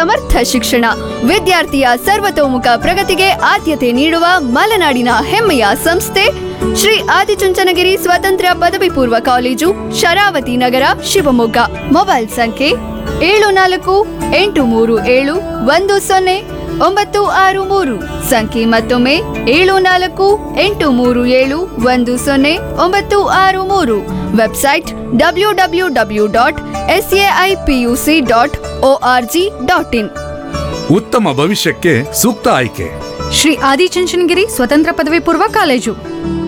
ಸಮರ್ಥ ಶಿಕ್ಷಣ ವಿದ್ಯಾರ್ಥಿಯ ಸರ್ವತೋಮುಖ ಪ್ರಗತಿಗೆ ಆದ್ಯತೆ ನೀಡುವ ಮಲೆನಾಡಿನ ಹೆಮ್ಮೆಯ ಸಂಸ್ಥೆ ಶ್ರೀ ಆದಿಚುಂಚನಗಿರಿ ಸ್ವತಂತ್ರ ಪದವಿ ಪೂರ್ವ ಕಾಲೇಜು ಶರಾವತಿ ನಗರ ಶಿವಮೊಗ್ಗ ಮೊಬೈಲ್ ಸಂಖ್ಯೆ ಏಳು ನಾಲ್ಕು ಎಂಟು ಮೂರು ಏಳು ಒಂದು ಸೊನ್ನೆ ಒಂಬತ್ತು ಆರು ಮೂರು ಸಂಖ್ಯೆ ಮತ್ತೊಮ್ಮೆ ಏಳು ನಾಲ್ಕು ಎಂಟು ಮೂರು ಏಳು ಒಂದು ಸೊನ್ನೆ ಒಂಬತ್ತು ಆರು ಮೂರು website W W W dot SAI PUC dot O R G dot in ಉತ್ತಮ ಭವಿಷ್ಯಕ್ಕೆ ಸೂಕ್ತ ಆಯ್ಕೆ ಶ್ರೀ ಆದಿಚುಂಚನಗಿರಿ ಸ್ವತಂತ್ರ ಪದವಿ ಪೂರ್ವ ಕಾಲೇಜು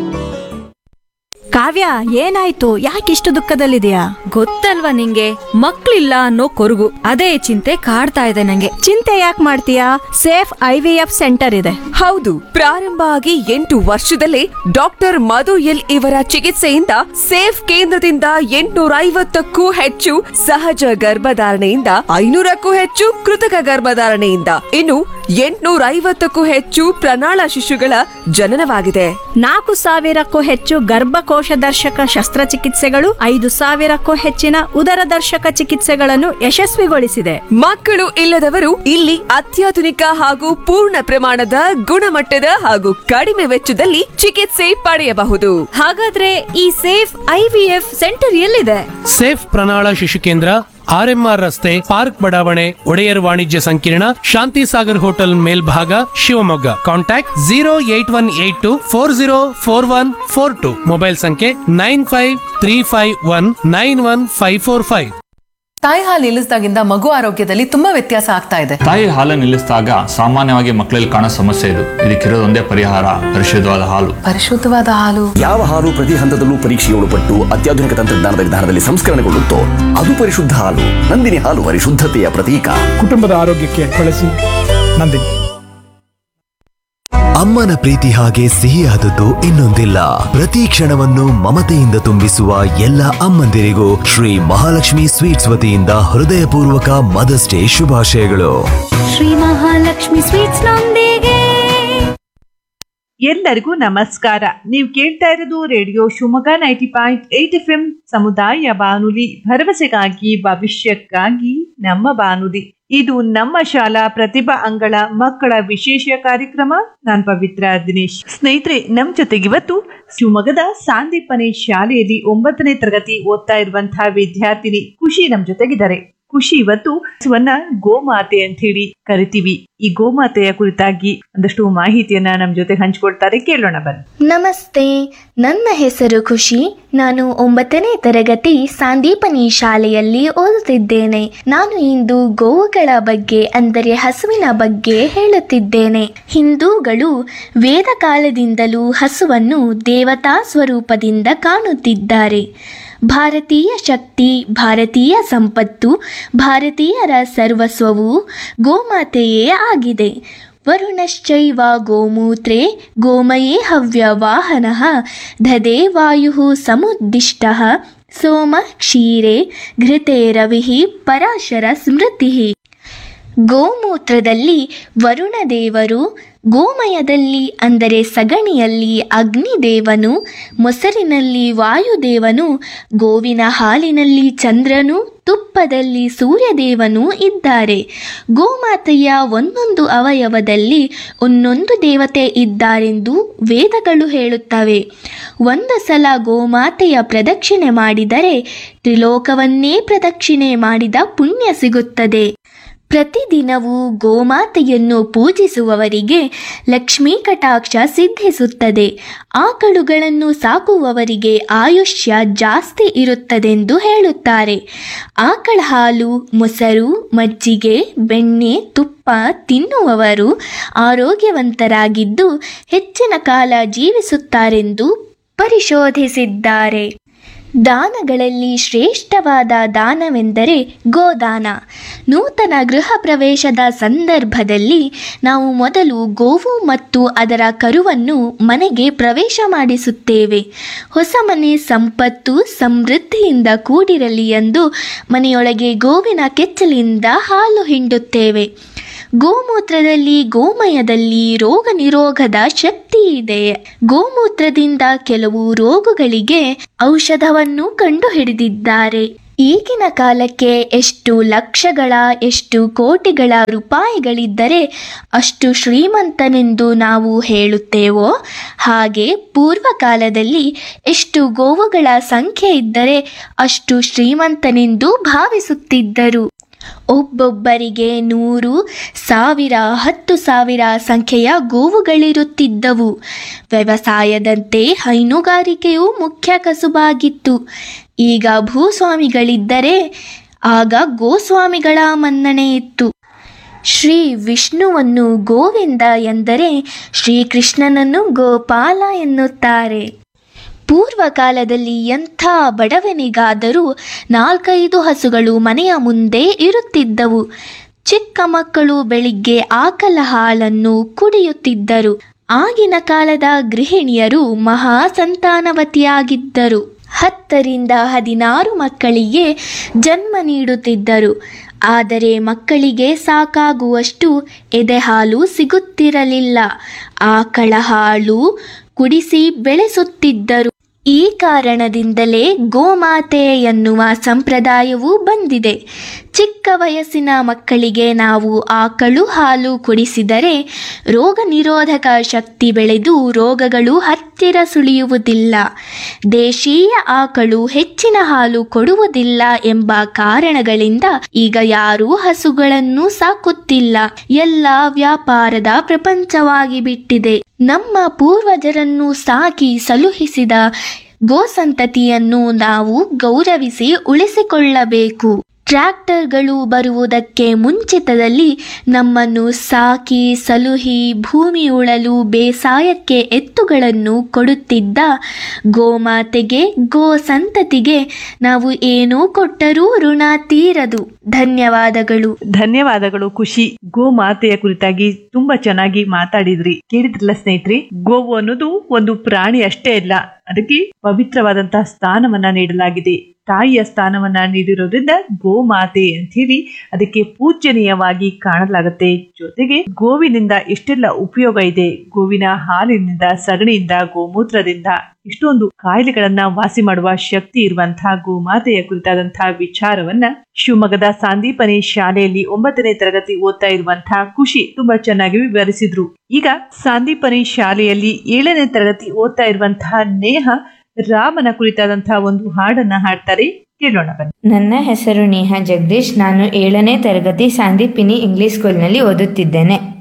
ಕಾವ್ಯ ಏನಾಯ್ತು ಯಾಕಿಷ್ಟು ದುಃಖದಲ್ಲಿದೆಯಾ ಗೊತ್ತಲ್ವಾ ನಿಂಗೆ ಮಕ್ಳಿಲ್ಲ ಅನ್ನೋ ಕೊರಗು ಅದೇ ಚಿಂತೆ ಕಾಡ್ತಾ ಇದೆ ನಂಗೆ ಚಿಂತೆ ಯಾಕೆ ಮಾಡ್ತೀಯಾ safe I V F centre ಇದೆ ಹೌದು ಪ್ರಾರಂಭ ಆಗಿ ಎಂಟು ವರ್ಷದಲ್ಲೇ ಡಾಕ್ಟರ್ ಮಧು ಎಲ್ ಇವರ ಚಿಕಿತ್ಸೆಯಿಂದ ಸೇಫ್ ಕೇಂದ್ರದಿಂದ ಎಂಟುನೂರ ಐವತ್ತಕ್ಕೂ ಹೆಚ್ಚು ಸಹಜ ಗರ್ಭಧಾರಣೆಯಿಂದ ಐನೂರಕ್ಕೂ ಹೆಚ್ಚು ಕೃತಕ ಗರ್ಭಧಾರಣೆಯಿಂದ ಇನ್ನು ಎಂಟುನೂರ ಐವತ್ತಕ್ಕೂ ಹೆಚ್ಚು ಪ್ರಣಾಳ ಶಿಶುಗಳ ಜನನವಾಗಿದೆ ನಾಲ್ಕು ಸಾವಿರಕ್ಕೂ ಹೆಚ್ಚು ಗರ್ಭಕೋಶ ದರ್ಶಕ ಶಸ್ತ್ರಚಿಕಿತ್ಸೆಗಳು ಐದು ಸಾವಿರಕ್ಕೂ ಹೆಚ್ಚಿನ ಉದರ ದರ್ಶಕ ಚಿಕಿತ್ಸೆಗಳನ್ನು ಯಶಸ್ವಿಗೊಳಿಸಿದೆ ಮಕ್ಕಳು ಇಲ್ಲದವರು ಇಲ್ಲಿ ಅತ್ಯಾಧುನಿಕ ಹಾಗೂ ಪೂರ್ಣ ಪ್ರಮಾಣದ ಗುಣಮಟ್ಟದ ಹಾಗೂ ಕಡಿಮೆ ವೆಚ್ಚದಲ್ಲಿ ಚಿಕಿತ್ಸೆ ಪಡೆಯಬಹುದು ಹಾಗಾದ್ರೆ ಈ ಸೇಫ್ ಐವಿಎಫ್ ಸೆಂಟರ್ ಎಲ್ಲಿದೆ ಸೇಫ್ ಪ್ರಣಾಳ ಶಿಶು ಕೇಂದ್ರ ಆರ್ಎಂಆರ್ ರಸ್ತೆ ಪಾರ್ಕ್ ಬಡಾವಣೆ ಒಡೆಯರ್ ವಾಣಿಜ್ಯ ಸಂಕೀರ್ಣ ಶಾಂತಿ ಸಾಗರ್ ಹೋಟೆಲ್ ಮೇಲ್ಭಾಗ Shivamogga contact zero eight one eight two four zero four one four two mobile ಸಂಖ್ಯೆ nine five three five one nine one five four five ತಾಯಿ ಹಾಲು ನಿಲ್ಲಿಸಿದಾಗಿಂದ ಮಗು ಆರೋಗ್ಯದಲ್ಲಿ ತುಂಬಾ ವ್ಯತ್ಯಾಸ ಆಗ್ತಾ ಇದೆ ತಾಯಿ ಹಾಲು ನಿಲ್ಲಿಸಿದಾಗ ಸಾಮಾನ್ಯವಾಗಿ ಮಕ್ಕಳಲ್ಲಿ ಕಾಣೋ ಸಮಸ್ಯೆ ಇದು ಇದಕ್ಕಿರೋದೊಂದೇ ಪರಿಹಾರ ಪರಿಶುದ್ಧವಾದ ಹಾಲು ಪರಿಶುದ್ಧವಾದ ಹಾಲು ಯಾವ ಹಾಲು ಪ್ರತಿ ಹಂತದಲ್ಲೂ ಪರೀಕ್ಷೆಗೆ ಒಳಪಟ್ಟು ಅತ್ಯಾಧುನಿಕ ತಂತ್ರಜ್ಞಾನದ ವಿಧಾನದಲ್ಲಿ ಸಂಸ್ಕರಣೆಗೊಳ್ಳುತ್ತೋ ಅದು ಪರಿಶುದ್ಧ ಹಾಲು ನಂದಿನಿ ಹಾಲು ಪರಿಶುದ್ಧತೆಯ ಪ್ರತೀಕ ಕುಟುಂಬದ ಆರೋಗ್ಯಕ್ಕೆ ಬಳಸಿ ನಂದಿನಿ ಅಮ್ಮನ ಪ್ರೀತಿ ಹಾಗೆ ಸಿಹಿಯಾದದ್ದು ಇನ್ನೊಂದಿಲ್ಲ ಪ್ರತಿ ಕ್ಷಣವನ್ನು ಮಮತೆಯಿಂದ ತುಂಬಿಸುವ ಎಲ್ಲ ಅಮ್ಮಂದಿರಿಗೂ ಶ್ರೀ ಮಹಾಲಕ್ಷ್ಮಿ ಸ್ವೀಟ್ಸ್ ವತಿಯಿಂದ ಹೃದಯಪೂರ್ವಕ ಮದರ್ಸ್ ಡೇ ಶುಭಾಶಯಗಳು ಶ್ರೀ ಮಹಾಲಕ್ಷ್ಮಿ ಸ್ವೀಟ್ಸ್ ನೊಂದಿಗೆ ಎಲ್ಲರಿಗೂ ನಮಸ್ಕಾರ ನೀವು ಕೇಳ್ತಾ ಇರೋದು radio Shivamogga ninety point eight F M ಸಮುದಾಯ ಬಾನುಲಿ ಭರವಸೆಗಾಗಿ ಭವಿಷ್ಯಕ್ಕಾಗಿ ನಮ್ಮ ಬಾನುಲಿ ಇದು ನಮ್ಮ ಶಾಲಾ ಪ್ರತಿಭಾ ಅಂಗಳ ಮಕ್ಕಳ ವಿಶೇಷ ಕಾರ್ಯಕ್ರಮ ನಾನ್ ಪವಿತ್ರ ದಿನೇಶ್ ಸ್ನೇಹಿತರೆ ನಮ್ ಜೊತೆಗೆ ಇವತ್ತು ಶಿವಮೊಗ್ಗದ ಸಾಂದೀಪನಿ ಶಾಲೆಯಲ್ಲಿ ಒಂಬತ್ತನೇ ತರಗತಿ ಓದ್ತಾ ಇರುವಂತಹ ವಿದ್ಯಾರ್ಥಿನಿ ಖುಷಿ ನಮ್ ಜೊತೆಗಿದ್ದಾರೆ ಖುಷಿ ಇವತ್ತು ಹಸುವನ್ನ ಗೋಮಾತೆ ಅಂತ ಹೇಳಿ ಕರಿತೀವಿ ಈ ಗೋಮಾತೆಯ ಕುರಿತಾಗಿ ಒಂದಷ್ಟು ಮಾಹಿತಿಯನ್ನ ನಮ್ ಜೊತೆ ಹಂಚ್ಕೊಳ್ತಾರೆ ಕೇಳೋಣ ಬನ್ನಿ ನಮಸ್ತೆ ನನ್ನ ಹೆಸರು ಖುಷಿ ನಾನು ಒಂಬತ್ತನೇ ತರಗತಿ ಸಾಂದೀಪನಿ ಶಾಲೆಯಲ್ಲಿ ಓದುತ್ತಿದ್ದೇನೆ ನಾನು ಇಂದು ಗೋವುಗಳ ಬಗ್ಗೆ ಅಂದರೆ ಹಸುವಿನ ಬಗ್ಗೆ ಹೇಳುತ್ತಿದ್ದೇನೆ ಹಿಂದೂಗಳು ವೇದ ಕಾಲದಿಂದಲೂ ಹಸುವನ್ನು ದೇವತಾ ಸ್ವರೂಪದಿಂದ ಕಾಣುತ್ತಿದ್ದಾರೆ ಭಾರತೀಯ ಶಕ್ತಿ ಭಾರತೀಯ ಸಂಪತ್ತು ಭಾರತೀಯರ ಸರ್ವಸ್ವವು ಗೋಮಾತೆಯೇ ಆಗಿದೆ ವರುಣಶ್ಚೈವ ಗೋಮೂತ್ರೆ ಗೋಮಯೇ ಹವ್ಯವಾಹನಃ ದಧೇ ವಾಯು ಸಮುದ್ದಿಷ್ಟ ಸೋಮ ಕ್ಷೀರೆ ಘೃತೆ ರವಿಃ ಪರಾಶರ ಸ್ಮೃತಿ ಗೋಮೂತ್ರದಲ್ಲಿ ವರುಣದೇವರು ಗೋಮಯದಲ್ಲಿ ಅಂದರೆ ಸಗಣಿಯಲ್ಲಿ ಅಗ್ನಿದೇವನು ಮೊಸರಿನಲ್ಲಿ ವಾಯುದೇವನು ಗೋವಿನ ಹಾಲಿನಲ್ಲಿ ಚಂದ್ರನು ತುಪ್ಪದಲ್ಲಿ ಸೂರ್ಯದೇವನು ಇದ್ದಾರೆ ಗೋಮಾತೆಯ ಒಂದೊಂದು ಅವಯವದಲ್ಲಿ ಒಂದೊಂದು ದೇವತೆ ಇದ್ದಾರೆಂದು ವೇದಗಳು ಹೇಳುತ್ತವೆ ಒಂದು ಸಲ ಗೋಮಾತೆಯ ಪ್ರದಕ್ಷಿಣೆ ಮಾಡಿದರೆ ತ್ರಿಲೋಕವನ್ನೇ ಪ್ರದಕ್ಷಿಣೆ ಮಾಡಿದ ಪುಣ್ಯ ಸಿಗುತ್ತದೆ ಪ್ರತಿದಿನವೂ ಗೋಮಾತೆಯನ್ನು ಪೂಜಿಸುವವರಿಗೆ ಲಕ್ಷ್ಮೀ ಕಟಾಕ್ಷ ಸಿದ್ಧಿಸುತ್ತದೆ ಆಕಳುಗಳನ್ನು ಸಾಕುವವರಿಗೆ ಆಯುಷ್ಯ ಜಾಸ್ತಿ ಇರುತ್ತದೆಂದು ಹೇಳುತ್ತಾರೆ ಆಕಳ ಹಾಲು ಮೊಸರು ಮಜ್ಜಿಗೆ ಬೆಣ್ಣೆ ತುಪ್ಪ ತಿನ್ನುವವರು ಆರೋಗ್ಯವಂತರಾಗಿದ್ದು ಹೆಚ್ಚಿನ ಕಾಲ ಜೀವಿಸುತ್ತಾರೆಂದು ಪರಿಶೋಧಿಸಿದ್ದಾರೆ ದಾನಗಳಲ್ಲಿ ಶ್ರೇಷ್ಠವಾದ ದಾನವೆಂದರೆ ಗೋದಾನ ನೂತನ ಗೃಹ ಪ್ರವೇಶದ ಸಂದರ್ಭದಲ್ಲಿ ನಾವು ಮೊದಲು ಗೋವು ಮತ್ತು ಅದರ ಕರುವನ್ನು ಮನೆಗೆ ಪ್ರವೇಶ ಮಾಡಿಸುತ್ತೇವೆ ಹೊಸ ಮನೆ ಸಂಪತ್ತು ಸಮೃದ್ಧಿಯಿಂದ ಕೂಡಿರಲಿ ಎಂದು ಮನೆಯೊಳಗೆ ಗೋವಿನ ಕೆಚ್ಚಲಿಂದ ಹಾಲು ಹಿಂಡುತ್ತೇವೆ ಗೋಮೂತ್ರದಲ್ಲಿ ಗೋಮಯದಲ್ಲಿ ರೋಗ ನಿರೋಧದ ಶಕ್ತಿ ಇದೆ ಗೋಮೂತ್ರದಿಂದ ಕೆಲವು ರೋಗಗಳಿಗೆ ಔಷಧವನ್ನು ಕಂಡುಹಿಡಿದಿದ್ದಾರೆ ಈಗಿನ ಕಾಲಕ್ಕೆ ಎಷ್ಟು ಲಕ್ಷಗಳ ಎಷ್ಟು ಕೋಟಿಗಳ ರೂಪಾಯಿಗಳಿದ್ದರೆ ಅಷ್ಟು ಶ್ರೀಮಂತನೆಂದು ನಾವು ಹೇಳುತ್ತೇವೋ ಹಾಗೆ ಪೂರ್ವಕಾಲದಲ್ಲಿ ಎಷ್ಟು ಗೋವುಗಳ ಸಂಖ್ಯೆ ಇದ್ದರೆ ಅಷ್ಟು ಶ್ರೀಮಂತನೆಂದು ಭಾವಿಸುತ್ತಿದ್ದರು ಒಬ್ಬೊಬ್ಬರಿಗೆ ನೂರು ಸಾವಿರ ಹತ್ತು ಸಾವಿರ ಸಂಖ್ಯೆಯ ಗೋವುಗಳಿರುತ್ತಿದ್ದವು ವ್ಯವಸಾಯದಂತೆ ಹೈನುಗಾರಿಕೆಯು ಮುಖ್ಯ ಕಸುಬಾಗಿತ್ತು ಈಗ ಭೂಸ್ವಾಮಿಗಳಿದ್ದರೆ ಆಗ ಗೋಸ್ವಾಮಿಗಳ ಮನ್ನಣೆ ಇತ್ತು ಶ್ರೀ ವಿಷ್ಣುವನ್ನು ಗೋವಿಂದ ಎಂದರೆ ಶ್ರೀಕೃಷ್ಣನನ್ನು ಗೋಪಾಲ ಎನ್ನುತ್ತಾರೆ ಪೂರ್ವಕಾಲದಲ್ಲಿ ಎಂಥ ಬಡವನಿಗಾದರೂ ನಾಲ್ಕೈದು ಹಸುಗಳು ಮನೆಯ ಮುಂದೆ ಇರುತ್ತಿದ್ದವು ಚಿಕ್ಕ ಮಕ್ಕಳು ಬೆಳಿಗ್ಗೆ ಆಕಲ ಹಾಲನ್ನು ಕುಡಿಯುತ್ತಿದ್ದರು ಆಗಿನ ಕಾಲದ ಗೃಹಿಣಿಯರು ಮಹಾ ಸಂತಾನವತಿಯಾಗಿದ್ದರು ಹತ್ತರಿಂದ ಹದಿನಾರು ಮಕ್ಕಳಿಗೆ ಜನ್ಮ ನೀಡುತ್ತಿದ್ದರು ಆದರೆ ಮಕ್ಕಳಿಗೆ ಸಾಕಾಗುವಷ್ಟು ಎದೆಹಾಲು ಸಿಗುತ್ತಿರಲಿಲ್ಲ ಆಕಳ ಹಾಲು ಕುಡಿಸಿ ಬೆಳೆಸುತ್ತಿದ್ದರು ಈ ಕಾರಣದಿಂದಲೇ ಗೋಮಾತೆ ಎನ್ನುವ ಸಂಪ್ರದಾಯವು ಬಂದಿದೆ ಚಿಕ್ಕ ವಯಸ್ಸಿನ ಮಕ್ಕಳಿಗೆ ನಾವು ಆಕಳು ಹಾಲು ಕುಡಿಸಿದರೆ ರೋಗ ನಿರೋಧಕ ಶಕ್ತಿ ಬೆಳೆದು ರೋಗಗಳು ಹತ್ತಿರ ಸುಳಿಯುವುದಿಲ್ಲ ದೇಶೀಯ ಆಕಳು ಹೆಚ್ಚಿನ ಹಾಲು ಕೊಡುವುದಿಲ್ಲ ಎಂಬ ಕಾರಣಗಳಿಂದ ಈಗ ಯಾರೂ ಹಸುಗಳನ್ನು ಸಾಕುತ್ತಿಲ್ಲ ಎಲ್ಲ ವ್ಯಾಪಾರದ ಪ್ರಪಂಚವಾಗಿ ಬಿಟ್ಟಿದೆ ನಮ್ಮ ಪೂರ್ವಜರನ್ನು ಸಾಕಿ ಸಲುಹಿಸಿದ ಗೋಸಂತತಿಯನ್ನು ನಾವು ಗೌರವಿಸಿ ಉಳಿಸಿಕೊಳ್ಳಬೇಕು ಟ್ರ್ಯಾಕ್ಟರ್ಗಳು ಬರುವುದಕ್ಕೆ ಮುಂಚಿತದಲ್ಲಿ ನಮ್ಮನ್ನು ಸಾಕಿ ಸಲುಹಿ ಭೂಮಿ ಉಳಲು ಬೇಸಾಯಕ್ಕೆ ಎತ್ತುಗಳನ್ನು ಕೊಡುತ್ತಿದ್ದ ಗೋಮಾತೆಗೆ ಗೋ ಸಂತತಿಗೆ ನಾವು ಏನೂ ಕೊಟ್ಟರೂ ಋಣ ತೀರದು ಧನ್ಯವಾದಗಳು ಧನ್ಯವಾದಗಳು ಖುಷಿ ಗೋ ಮಾತೆಯ ಕುರಿತಾಗಿ ತುಂಬಾ ಚೆನ್ನಾಗಿ ಮಾತಾಡಿದ್ರಿ ಕೇಳಿದ್ರಲ್ಲ ಸ್ನೇಹಿತರೆ ಗೋವು ಅನ್ನೋದು ಒಂದು ಪ್ರಾಣಿ ಅಷ್ಟೇ ಅಲ್ಲ ಅದಕ್ಕೆ ಪವಿತ್ರವಾದಂತಹ ಸ್ಥಾನವನ್ನ ನೀಡಲಾಗಿದೆ ತಾಯಿಯ ಸ್ಥಾನವನ್ನ ನೀಡಿರೋದ್ರಿಂದ ಗೋಮಾತೆ ಅಂತ ಹೇಳಿ ಅದಕ್ಕೆ ಪೂಜನೀಯವಾಗಿ ಕಾಣಲಾಗುತ್ತೆ ಜೊತೆಗೆ ಗೋವಿನಿಂದ ಎಷ್ಟೆಲ್ಲ ಉಪಯೋಗ ಇದೆ ಗೋವಿನ ಹಾಲಿನಿಂದ ಸಗಣಿಯಿಂದ ಗೋಮೂತ್ರದಿಂದ ಇಷ್ಟೊಂದು ಕಾಯಿಲೆಗಳನ್ನ ವಾಸಿ ಮಾಡುವ ಶಕ್ತಿ ಇರುವಂತಹ ಗೋಮಾತೆಯ ಕುರಿತಾದಂತಹ ವಿಚಾರವನ್ನ ಶಿವಮೊಗ್ಗದ ಸಾಂದೀಪನಿ ಶಾಲೆಯಲ್ಲಿ ಒಂಬತ್ತನೇ ತರಗತಿ ಓದ್ತಾ ಇರುವಂತಹ ಖುಷಿ ತುಂಬಾ ಚೆನ್ನಾಗಿ ವಿವರಿಸಿದ್ರು ಈಗ ಸಾಂದೀಪನಿ ಶಾಲೆಯಲ್ಲಿ ಏಳನೇ ತರಗತಿ ಓದ್ತಾ ಇರುವಂತಹ ನೇಹ ರಾಮನ ಕುರಿತಾದಂತಹ ಒಂದು ಹಾಡನ್ನ ಹಾಡ್ತಾರೆ ಕೇಳೋಣ ಬನ್ನಿ ನನ್ನ ಹೆಸರು ನೇಹಾ ಜಗದೀಶ್ ನಾನು ಏಳನೇ ತರಗತಿ ಸಾಂದೀಪಿನಿ ಇಂಗ್ಲಿಷ್ ಸ್ಕೂಲ್ನಲ್ಲಿ ಓದುತ್ತಿದ್ದೇನೆ